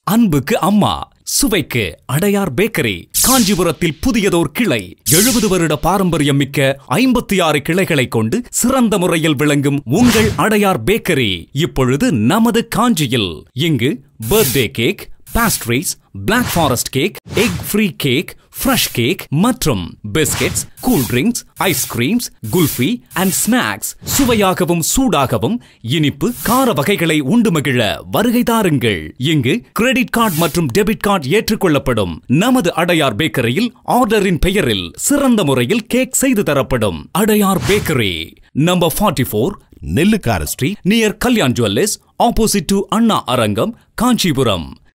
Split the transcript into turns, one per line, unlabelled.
அன்புக்கு அம்மா சுவைக்கு அடையார் பேக்கரி காஞ்சிபுரத்தில் புதியதோர் கிளை எழுபது வருட பாரம்பரியம் மிக்க ஐம்பத்தி ஆறு கிளைகளை கொண்டு சிறந்த முறையில் விளங்கும் உங்கள் அடையார் பேக்கரி இப்பொழுது நமது காஞ்சியில் இங்கு birthday cake pastries black forest cake egg free cake fresh cake மற்றும் biscuits cool drinks ice creams kulfi and snacks சுவையாகவும் சூடாகவும் இனிப்பு கார வகைகளை உண்டு மகிழ வருகை தாருங்கள் இங்கு கிரெடிட் கார்டு மற்றும் டெபிட் கார்டு ஏற்றுக்கொள்ளப்படும் நமது அடையார் பேக்கரியில் ஆர்டரின் பெயரில் சிறந்த முறையில் கேக் செய்து தரப்படும் Adyar bakery number forty four
Nellukara street
near Kalyan jewellers opposite to Anna Arangam Kanchipuram